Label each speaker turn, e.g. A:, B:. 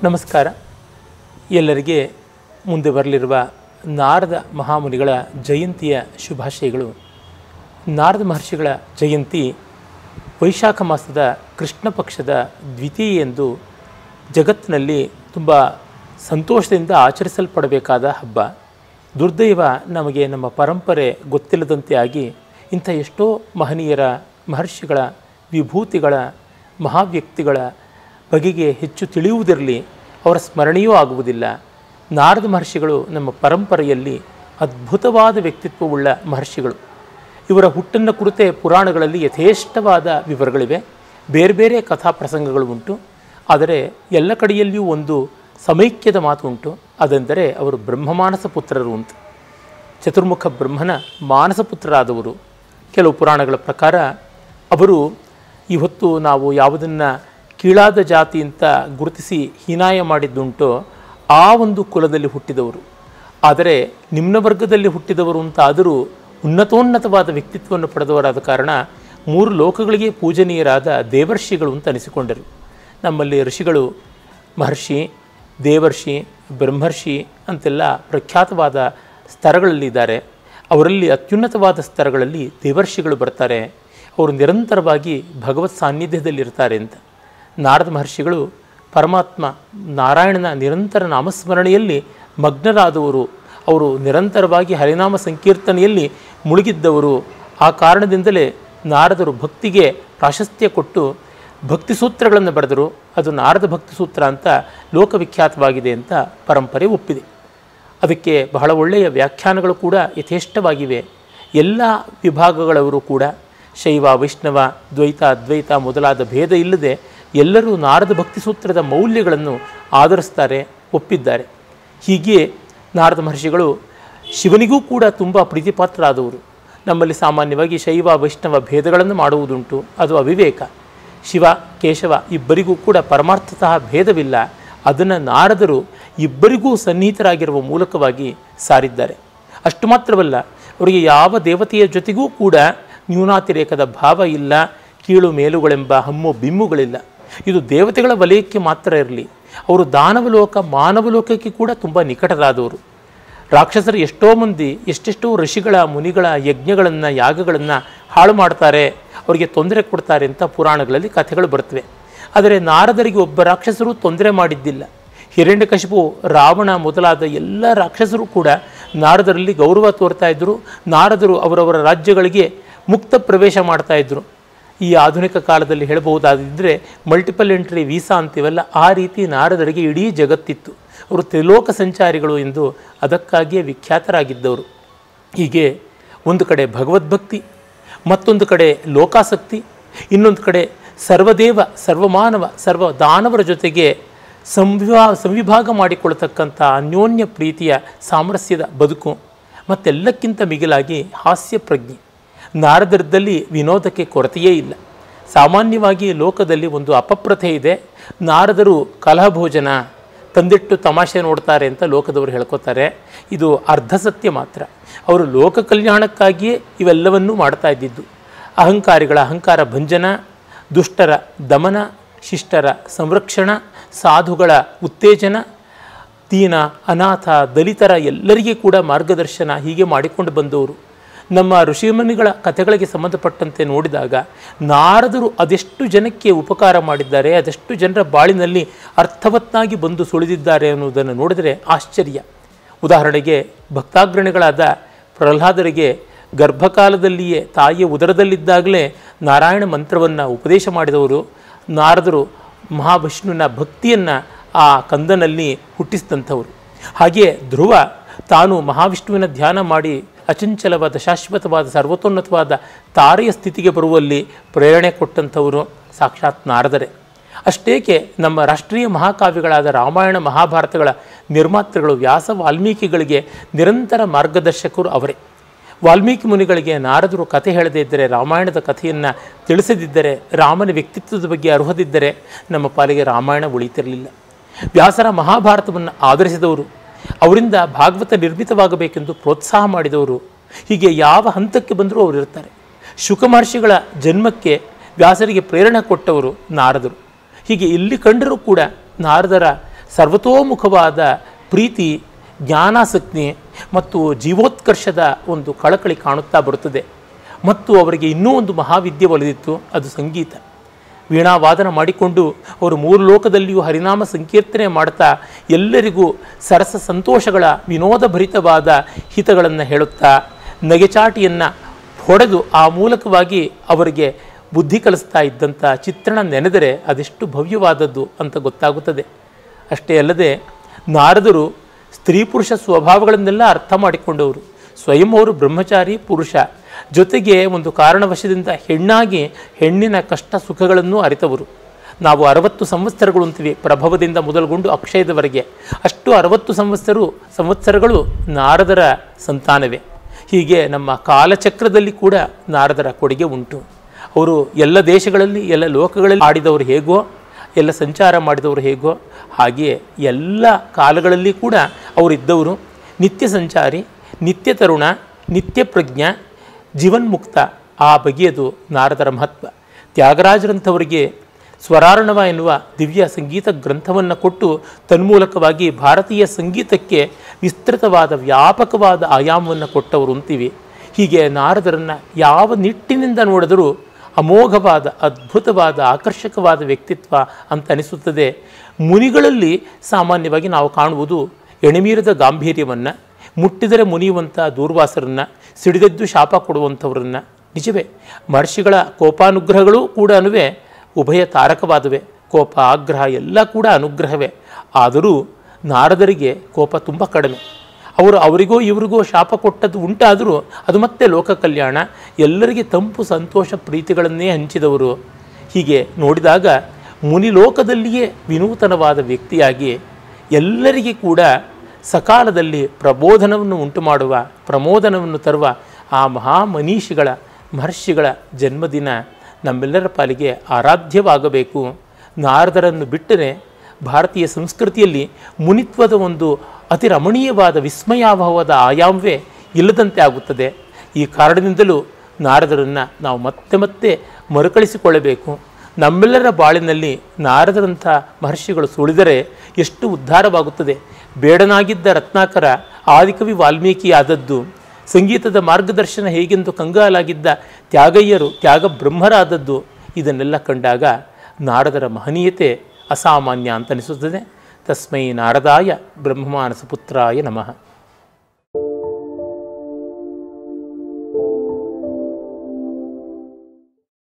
A: ನಮಸ್ಕಾರ ಎಲ್ಲರಿಗೆ ಮುಂದೆ ಬರಲಿರುವ ನಾರದ ಮಹಾಮುನಿಗಳ ಜಯಂತಿಯ ಶುಭಾಶಯಗಳು ನಾರದ ಮಹರ್ಷಿಗಳ ಜಯಂತಿ ವೈಶಾಖ ಮಾಸದ ಕೃಷ್ಣ ಪಕ್ಷದ ದ್ವಿತೀಯ ಎಂದು ಜಗತ್ತಿನಲ್ಲಿ ತುಂಬ ಸಂತೋಷದಿಂದ ಆಚರಿಸಲ್ಪಡಬೇಕಾದ ಹಬ್ಬ ದುರ್ದೈವ ನಮಗೆ ನಮ್ಮ ಪರಂಪರೆ ಗೊತ್ತಿಲ್ಲದಂತೆ ಆಗಿ ಇಂಥ ಎಷ್ಟೋ ಮಹನೀಯರ ಮಹರ್ಷಿಗಳ ವಿಭೂತಿಗಳ ಮಹಾವ್ಯಕ್ತಿಗಳ ಬಗೆಗೆ ಹೆಚ್ಚು ತಿಳಿಯುವುದಿರಲಿ ಅವರ ಸ್ಮರಣೆಯೂ ಆಗುವುದಿಲ್ಲ ನಾರದ ಮಹರ್ಷಿಗಳು ನಮ್ಮ ಪರಂಪರೆಯಲ್ಲಿ ಅದ್ಭುತವಾದ ವ್ಯಕ್ತಿತ್ವವುಳ್ಳ ಮಹರ್ಷಿಗಳು ಇವರ ಹುಟ್ಟನ್ನು ಕುರಿತೇ ಪುರಾಣಗಳಲ್ಲಿ ಯಥೇಷ್ಟವಾದ ವಿವರಗಳಿವೆ ಬೇರೆ ಬೇರೆ ಕಥಾ ಪ್ರಸಂಗಗಳು ಉಂಟು ಆದರೆ ಎಲ್ಲ ಕಡೆಯಲ್ಲಿಯೂ ಒಂದು ಸಮೈಕ್ಯದ ಮಾತು ಉಂಟು ಅದೆಂದರೆ ಅವರು ಬ್ರಹ್ಮಮಾನಸ ಪುತ್ರರು ಅಂತ ಚತುರ್ಮುಖ ಬ್ರಹ್ಮನ ಮಾನಸ ಪುತ್ರರಾದವರು ಕೆಲವು ಪುರಾಣಗಳ ಪ್ರಕಾರ ಅವರು ಇವತ್ತು ನಾವು ಯಾವುದನ್ನು ಕೀಳಾದ ಜಾತಿ ಅಂತ ಗುರುತಿಸಿ ಹೀನಾಯ ಮಾಡಿದ್ದುಂಟೋ ಆ ಒಂದು ಕುಲದಲ್ಲಿ ಹುಟ್ಟಿದವರು ಆದರೆ ನಿಮ್ನ ವರ್ಗದಲ್ಲಿ ಹುಟ್ಟಿದವರು ಅಂತ ಆದರೂ ಉನ್ನತೋನ್ನತವಾದ ವ್ಯಕ್ತಿತ್ವವನ್ನು ಪಡೆದವರಾದ ಕಾರಣ ಮೂರು ಲೋಕಗಳಿಗೆ ಪೂಜನೀಯರಾದ ದೇವರ್ಷಿಗಳು ಅಂತ ಅನಿಸಿಕೊಂಡರು ನಮ್ಮಲ್ಲಿ ಋಷಿಗಳು ಮಹರ್ಷಿ ದೇವರ್ಷಿ ಬ್ರಹ್ಮರ್ಷಿ ಅಂತೆಲ್ಲ ಪ್ರಖ್ಯಾತವಾದ ಸ್ತರಗಳಲ್ಲಿದ್ದಾರೆ ಅವರಲ್ಲಿ ಅತ್ಯುನ್ನತವಾದ ಸ್ತರಗಳಲ್ಲಿ ದೇವರ್ಷಿಗಳು ಬರ್ತಾರೆ ಅವರು ನಿರಂತರವಾಗಿ ಭಗವತ್ ಸಾನ್ನಿಧ್ಯದಲ್ಲಿರ್ತಾರೆ ಅಂತ ನಾರದ ಮಹರ್ಷಿಗಳು ಪರಮಾತ್ಮ ನಾರಾಯಣನ ನಿರಂತರ ನಾಮಸ್ಮರಣೆಯಲ್ಲಿ ಮಗ್ನರಾದವರು ಅವರು ನಿರಂತರವಾಗಿ ಹರಿನಾಮ ಸಂಕೀರ್ತನೆಯಲ್ಲಿ ಮುಳುಗಿದ್ದವರು ಆ ಕಾರಣದಿಂದಲೇ ನಾರದರು ಭಕ್ತಿಗೆ ಪ್ರಾಶಸ್ತ್ಯ ಕೊಟ್ಟು ಭಕ್ತಿ ಸೂತ್ರಗಳನ್ನು ಬರೆದರು ಅದು ನಾರದ ಭಕ್ತಿ ಸೂತ್ರ ಅಂತ ಲೋಕವಿಖ್ಯಾತವಾಗಿದೆ ಅಂತ ಪರಂಪರೆ ಒಪ್ಪಿದೆ ಅದಕ್ಕೆ ಬಹಳ ಒಳ್ಳೆಯ ವ್ಯಾಖ್ಯಾನಗಳು ಕೂಡ ಯಥೇಷ್ಟವಾಗಿವೆ ಎಲ್ಲ ವಿಭಾಗಗಳವರು ಕೂಡ ಶೈವ ವೈಷ್ಣವ ದ್ವೈತ ಅದ್ವೈತ ಮೊದಲಾದ ಭೇದ ಇಲ್ಲದೆ ಎಲ್ಲರೂ ನಾರದ ಭಕ್ತಿ ಸೂತ್ರದ ಮೌಲ್ಯಗಳನ್ನು ಆಧರಿಸ್ತಾರೆ ಒಪ್ಪಿದ್ದಾರೆ ಹೀಗೆ ನಾರದ ಮಹರ್ಷಿಗಳು ಶಿವನಿಗೂ ಕೂಡ ತುಂಬ ಪ್ರೀತಿಪಾತ್ರರಾದವರು ನಮ್ಮಲ್ಲಿ ಸಾಮಾನ್ಯವಾಗಿ ಶೈವ ವೈಷ್ಣವ ಭೇದಗಳನ್ನು ಮಾಡುವುದುಂಟು ಅದು ಅವಿವೇಕ ಶಿವ ಕೇಶವ ಇಬ್ಬರಿಗೂ ಕೂಡ ಪರಮಾರ್ಥತಃ ಭೇದವಿಲ್ಲ ಅದನ್ನು ನಾರದರು ಇಬ್ಬರಿಗೂ ಸನ್ನಿಹಿತರಾಗಿರುವ ಮೂಲಕವಾಗಿ ಸಾರಿದ್ದಾರೆ ಅಷ್ಟು ಮಾತ್ರವಲ್ಲ ಅವರಿಗೆ ಯಾವ ದೇವತೆಯ ಜೊತೆಗೂ ಕೂಡ ನ್ಯೂನಾತಿರೇಕದ ಭಾವ ಇಲ್ಲ ಕೀಳು ಮೇಲುಗಳೆಂಬ ಹಮ್ಮು ಬಿಮ್ಮುಗಳಿಲ್ಲ ಇದು ದೇವತೆಗಳ ವಲಯಕ್ಕೆ ಮಾತ್ರ ಇರಲಿ ಅವರು ದಾನವಲೋಕ ಮಾನವಲೋಕಕ್ಕೆ ಕೂಡ ತುಂಬ ನಿಕಟರಾದವರು ರಾಕ್ಷಸರು ಎಷ್ಟೋ ಮಂದಿ ಎಷ್ಟೆಷ್ಟೋ ಋಷಿಗಳ ಮುನಿಗಳ ಯಜ್ಞಗಳನ್ನು ಯಾಗಗಳನ್ನು ಹಾಳು ಮಾಡ್ತಾರೆ ಅವರಿಗೆ ತೊಂದರೆ ಕೊಡ್ತಾರೆ ಅಂತ ಪುರಾಣಗಳಲ್ಲಿ ಕಥೆಗಳು ಬರ್ತವೆ ಆದರೆ ನಾರದರಿಗೆ ಒಬ್ಬ ರಾಕ್ಷಸರು ತೊಂದರೆ ಮಾಡಿದ್ದಿಲ್ಲ ಹಿರಣ್ಯಕಶಿಪು ರಾವಣ ಮೊದಲಾದ ಎಲ್ಲ ರಾಕ್ಷಸರು ಕೂಡ ನಾರದರಲ್ಲಿ ಗೌರವ ತೋರ್ತಾ ಇದ್ದರು ನಾರದರು ಅವರವರ ರಾಜ್ಯಗಳಿಗೆ ಮುಕ್ತ ಪ್ರವೇಶ ಮಾಡ್ತಾ ಇದ್ದರು ಈ ಆಧುನಿಕ ಕಾಲದಲ್ಲಿ ಹೇಳಬಹುದಾದಿದ್ದರೆ ಮಲ್ಟಿಪಲ್ ಎಂಟ್ರಿ ವೀಸಾ ಅಂತೀವಲ್ಲ ಆ ರೀತಿ ನಾರದರಿಗೆ ಇಡೀ ಜಗತ್ತಿತ್ತು ಅವರು ತ್ರಿಲೋಕ ಸಂಚಾರಿಗಳು ಎಂದು ಅದಕ್ಕಾಗಿಯೇ ವಿಖ್ಯಾತರಾಗಿದ್ದವರು ಹೀಗೆ ಒಂದು ಕಡೆ ಭಗವದ್ಭಕ್ತಿ ಮತ್ತೊಂದು ಕಡೆ ಲೋಕಾಸಕ್ತಿ ಇನ್ನೊಂದು ಕಡೆ ಸರ್ವದೇವ ಸರ್ವಮಾನವ ಸರ್ವ ದಾನವರ ಜೊತೆಗೆ ಸಂವಿಭಾ ಸಂವಿಭಾಗ ಮಾಡಿಕೊಳ್ತಕ್ಕಂಥ ಅನ್ಯೋನ್ಯ ಪ್ರೀತಿಯ ಸಾಮರಸ್ಯದ ಬದುಕು ಮತ್ತೆಲ್ಲಕ್ಕಿಂತ ಮಿಗಿಲಾಗಿ ಹಾಸ್ಯ ಪ್ರಜ್ಞೆ ನಾರದರದಲ್ಲಿ ವಿನೋದಕ್ಕೆ ಕೊರತೆಯೇ ಇಲ್ಲ ಸಾಮಾನ್ಯವಾಗಿ ಲೋಕದಲ್ಲಿ ಒಂದು ಅಪಪ್ರಥೆ ಇದೆ ನಾರದರು ಕಲಹಭೋಜನ ತಂದಿಟ್ಟು ತಮಾಷೆ ನೋಡ್ತಾರೆ ಅಂತ ಲೋಕದವರು ಹೇಳ್ಕೊತಾರೆ ಇದು ಅರ್ಧ ಸತ್ಯ ಮಾತ್ರ ಅವರು ಲೋಕ ಕಲ್ಯಾಣಕ್ಕಾಗಿಯೇ ಇವೆಲ್ಲವನ್ನೂ ಮಾಡ್ತಾ ಇದ್ದಿದ್ದು ಅಹಂಕಾರಿಗಳ ಅಹಂಕಾರ ಭಂಜನ ದುಷ್ಟರ ದಮನ ಶಿಷ್ಟರ ಸಂರಕ್ಷಣ ಸಾಧುಗಳ ಉತ್ತೇಜನ ದೀನ ಅನಾಥ ದಲಿತರ ಎಲ್ಲರಿಗೆ ಕೂಡ ಮಾರ್ಗದರ್ಶನ ಹೀಗೆ ಮಾಡಿಕೊಂಡು ಬಂದವರು ನಮ್ಮ ಋಷಿಮುನಿಗಳ ಕಥೆಗಳಿಗೆ ಸಂಬಂಧಪಟ್ಟಂತೆ ನೋಡಿದಾಗ ನಾರದರು ಅದೆಷ್ಟು ಜನಕ್ಕೆ ಉಪಕಾರ ಮಾಡಿದ್ದಾರೆ ಅದೆಷ್ಟು ಜನರ ಬಾಳಿನಲ್ಲಿ ಅರ್ಥವತ್ತಾಗಿ ಬಂದು ಸುಳಿದಿದ್ದಾರೆ ಅನ್ನುವುದನ್ನು ನೋಡಿದರೆ ಆಶ್ಚರ್ಯ ಉದಾಹರಣೆಗೆ ಭಕ್ತಾಗ್ರಣಿಗಳಾದ ಪ್ರಹ್ಲಾದರಿಗೆ ಗರ್ಭಕಾಲದಲ್ಲಿಯೇ ತಾಯಿಯ ಉದರದಲ್ಲಿದ್ದಾಗಲೇ ನಾರಾಯಣ ಮಂತ್ರವನ್ನು ಉಪದೇಶ ಮಾಡಿದವರು ನಾರದರು ಮಹಾವಿಷ್ಣುವಿನ ಭಕ್ತಿಯನ್ನು ಆ ಕಂದನಲ್ಲಿ ಹುಟ್ಟಿಸಿದಂಥವರು ಹಾಗೆಯೇ ಧ್ರುವ ತಾನು ಮಹಾವಿಷ್ಣುವಿನ ಧ್ಯಾನ ಮಾಡಿ ಅಚಂಚಲವಾದ ಶಾಶ್ವತವಾದ ಸರ್ವತೋನ್ನತವಾದ ತಾರೆಯ ಸ್ಥಿತಿಗೆ ಬರುವಲ್ಲಿ ಪ್ರೇರಣೆ ಕೊಟ್ಟಂಥವರು ಸಾಕ್ಷಾತ್ ನಾರದರೆ ಅಷ್ಟೇಕೆ ನಮ್ಮ ರಾಷ್ಟ್ರೀಯ ಮಹಾಕಾವ್ಯಗಳಾದ ರಾಮಾಯಣ ಮಹಾಭಾರತಗಳ ನಿರ್ಮಾತೃಗಳು ವ್ಯಾಸ ವಾಲ್ಮೀಕಿಗಳಿಗೆ ನಿರಂತರ ಮಾರ್ಗದರ್ಶಕರು ಅವರೇ ವಾಲ್ಮೀಕಿ ಮುನಿಗಳಿಗೆ ನಾರದರು ಕಥೆ ಹೇಳದೇ ಇದ್ದರೆ ರಾಮಾಯಣದ ಕಥೆಯನ್ನು ತಿಳಿಸದಿದ್ದರೆ ರಾಮನ ವ್ಯಕ್ತಿತ್ವದ ಬಗ್ಗೆ ಅರ್ಹದಿದ್ದರೆ ನಮ್ಮ ಪಾಲಿಗೆ ರಾಮಾಯಣ ಉಳಿತಿರಲಿಲ್ಲ ವ್ಯಾಸರ ಮಹಾಭಾರತವನ್ನು ಆಧರಿಸಿದವರು ಅವರಿಂದ ಭಾಗವತ ನಿರ್ಮಿತವಾಗಬೇಕೆಂದು ಪ್ರೋತ್ಸಾಹ ಮಾಡಿದವರು ಹೀಗೆ ಯಾವ ಹಂತಕ್ಕೆ ಬಂದರೂ ಅವರು ಇರ್ತಾರೆ ಶುಕ ಮಹರ್ಷಿಗಳ ಜನ್ಮಕ್ಕೆ ವ್ಯಾಸರಿಗೆ ಪ್ರೇರಣೆ ಕೊಟ್ಟವರು ನಾರದರು ಹೀಗೆ ಇಲ್ಲಿ ಕಂಡರೂ ಕೂಡ ನಾರದರ ಸರ್ವತೋಮುಖವಾದ ಪ್ರೀತಿ ಜ್ಞಾನಾಸಕ್ತಿ ಮತ್ತು ಜೀವೋತ್ಕರ್ಷದ ಒಂದು ಕಳಕಳಿ ಕಾಣುತ್ತಾ ಬರುತ್ತದೆ ಮತ್ತು ಅವರಿಗೆ ಇನ್ನೂ ಒಂದು ಮಹಾವಿದ್ಯೆ ಒಲಿದಿತ್ತು ಅದು ಸಂಗೀತ ವೀಣಾವಾದನ ಮಾಡಿಕೊಂಡು ಅವರು ಮೂರು ಲೋಕದಲ್ಲಿಯೂ ಹರಿನಾಮ ಸಂಕೀರ್ತನೆ ಮಾಡ್ತಾ ಎಲ್ಲರಿಗೂ ಸರಸ ಸಂತೋಷಗಳ ವಿನೋದಭರಿತವಾದ ಹಿತಗಳನ್ನು ಹೇಳುತ್ತಾ ನಗೆಚಾಟಿಯನ್ನು ಹೊಡೆದು ಆ ಮೂಲಕವಾಗಿ ಅವರಿಗೆ ಬುದ್ಧಿ ಕಲಿಸ್ತಾ ಇದ್ದಂಥ ಚಿತ್ರಣ ನೆನೆದರೆ ಅದೆಷ್ಟು ಭವ್ಯವಾದದ್ದು ಅಂತ ಗೊತ್ತಾಗುತ್ತದೆ ಅಷ್ಟೇ ಅಲ್ಲದೆ ನಾರದರು ಸ್ತ್ರೀ ಪುರುಷ ಸ್ವಭಾವಗಳನ್ನೆಲ್ಲ ಅರ್ಥ ಮಾಡಿಕೊಂಡವರು ಸ್ವಯಂ ಅವರು ಬ್ರಹ್ಮಚಾರಿ ಪುರುಷ ಜೊತೆಗೆ ಒಂದು ಕಾರಣವಶದಿಂದ ಹೆಣ್ಣಾಗಿ ಹೆಣ್ಣಿನ ಕಷ್ಟ ಸುಖಗಳನ್ನು ಅರಿತವರು ನಾವು ಅರವತ್ತು ಸಂವತ್ಸರಗಳು ಅಂತೀವಿ ಪ್ರಭವದಿಂದ ಮೊದಲುಗೊಂಡು ಅಕ್ಷಯದವರೆಗೆ ಅಷ್ಟು ಅರವತ್ತು ಸಂವತ್ಸರು ಸಂವತ್ಸರಗಳು ನಾರದರ ಸಂತಾನವೇ ಹೀಗೆ ನಮ್ಮ ಕಾಲಚಕ್ರದಲ್ಲಿ ಕೂಡ ನಾರದರ ಕೊಡುಗೆ ಉಂಟು ಅವರು ಎಲ್ಲ ದೇಶಗಳಲ್ಲಿ ಎಲ್ಲ ಲೋಕಗಳಲ್ಲಿ ಆಡಿದವರು ಹೇಗೋ ಎಲ್ಲ ಸಂಚಾರ ಮಾಡಿದವರು ಹೇಗೋ ಹಾಗೆಯೇ ಎಲ್ಲ ಕಾಲಗಳಲ್ಲಿ ಕೂಡ ಅವರಿದ್ದವರು ನಿತ್ಯ ಸಂಚಾರಿ ನಿತ್ಯ ತರುಣ ನಿತ್ಯ ಪ್ರಜ್ಞ ಜೀವನ್ಮುಕ್ತ ಆ ಬಗೆಯದು ನಾರದರ ಮಹತ್ವ ತ್ಯಾಗರಾಜರಂಥವರಿಗೆ ಸ್ವರಾರ್ಣವ ಎನ್ನುವ ದಿವ್ಯ ಸಂಗೀತ ಗ್ರಂಥವನ್ನು ಕೊಟ್ಟು ತನ್ಮೂಲಕವಾಗಿ ಭಾರತೀಯ ಸಂಗೀತಕ್ಕೆ ವಿಸ್ತೃತವಾದ ವ್ಯಾಪಕವಾದ ಆಯಾಮವನ್ನು ಕೊಟ್ಟವರು ಅಂತೀವಿ ಹೀಗೆ ನಾರದರನ್ನು ಯಾವ ನಿಟ್ಟಿನಿಂದ ನೋಡಿದರೂ ಅಮೋಘವಾದ ಅದ್ಭುತವಾದ ಆಕರ್ಷಕವಾದ ವ್ಯಕ್ತಿತ್ವ ಅಂತ ಅನಿಸುತ್ತದೆ ಮುನಿಗಳಲ್ಲಿ ಸಾಮಾನ್ಯವಾಗಿ ನಾವು ಕಾಣುವುದು ಎಣೆಮೀರದ ಗಾಂಭೀರ್ಯವನ್ನು ಮುಟ್ಟಿದರೆ ಮುನಿಯುವಂಥ ದೂರ್ವಾಸರನ್ನು ಸಿಡಿದೆದ್ದು ಶಾಪ ಕೊಡುವಂಥವ್ರನ್ನು ನಿಜವೇ ಮಹರ್ಷಿಗಳ ಕೋಪಾನುಗ್ರಹಗಳು ಕೂಡ ಉಭಯ ತಾರಕವಾದವೆ ಕೋಪ ಆಗ್ರಹ ಎಲ್ಲ ಕೂಡ ಅನುಗ್ರಹವೇ ಆದರೂ ನಾರದರಿಗೆ ಕೋಪ ತುಂಬ ಕಡಿಮೆ ಅವರು ಅವರಿಗೋ ಇವರಿಗೋ ಶಾಪ ಕೊಟ್ಟದ್ದು ಉಂಟಾದರೂ ಅದು ಮತ್ತೆ ಲೋಕ ಕಲ್ಯಾಣ ಎಲ್ಲರಿಗೆ ತಂಪು ಸಂತೋಷ ಪ್ರೀತಿಗಳನ್ನೇ ಹಂಚಿದವರು ಹೀಗೆ ನೋಡಿದಾಗ ಮುನಿಲೋಕದಲ್ಲಿಯೇ ವಿನೂತನವಾದ ವ್ಯಕ್ತಿಯಾಗಿ ಎಲ್ಲರಿಗೆ ಕೂಡ ಸಕಾಲದಲ್ಲಿ ಪ್ರಬೋಧನವನ್ನು ಉಂಟು ಮಾಡುವ ಪ್ರಮೋದನವನ್ನು ತರುವ ಆ ಮಹಾಮನೀಷಿಗಳ ಮಹರ್ಷಿಗಳ ಜನ್ಮದಿನ ನಮ್ಮೆಲ್ಲರ ಪಾಲಿಗೆ ಆರಾಧ್ಯವಾಗಬೇಕು ನಾರದರನ್ನು ಬಿಟ್ಟರೆ ಭಾರತೀಯ ಸಂಸ್ಕೃತಿಯಲ್ಲಿ ಮುನಿತ್ವದ ಒಂದು ಅತಿ ರಮಣೀಯವಾದ ವಿಸ್ಮಯಾವಹವಾದ ಆಯಾಮವೇ ಇಲ್ಲದಂತೆ ಆಗುತ್ತದೆ ಈ ಕಾರಣದಿಂದಲೂ ನಾರದರನ್ನು ನಾವು ಮತ್ತೆ ಮತ್ತೆ ಮರುಕಳಿಸಿಕೊಳ್ಳಬೇಕು ನಮ್ಮೆಲ್ಲರ ಬಾಳಿನಲ್ಲಿ ನಾರದರಂಥ ಮಹರ್ಷಿಗಳು ಸುಳಿದರೆ ಎಷ್ಟು ಉದ್ಧಾರವಾಗುತ್ತದೆ ಬೇಡನಾಗಿದ್ದ ರತ್ನಾಕರ ಆದಿಕವಿ ವಾಲ್ಮೀಕಿ ಆದದ್ದು ಸಂಗೀತದ ಮಾರ್ಗದರ್ಶನ ಹೇಗೆಂದು ಕಂಗಾಲಾಗಿದ್ದ ತ್ಯಾಗಯ್ಯರು ತ್ಯಾಗ ಬ್ರಹ್ಮರಾದದ್ದು ಇದನ್ನೆಲ್ಲ ಕಂಡಾಗ ನಾರದರ ಮಹನೀಯತೆ ಅಸಾಮಾನ್ಯ ಅಂತ ಅನಿಸುತ್ತದೆ ತಸ್ಮೈ ನಾರದಾಯ ಬ್ರಹ್ಮಮಾನಸ ಪುತ್ರಾಯ ನಮಃ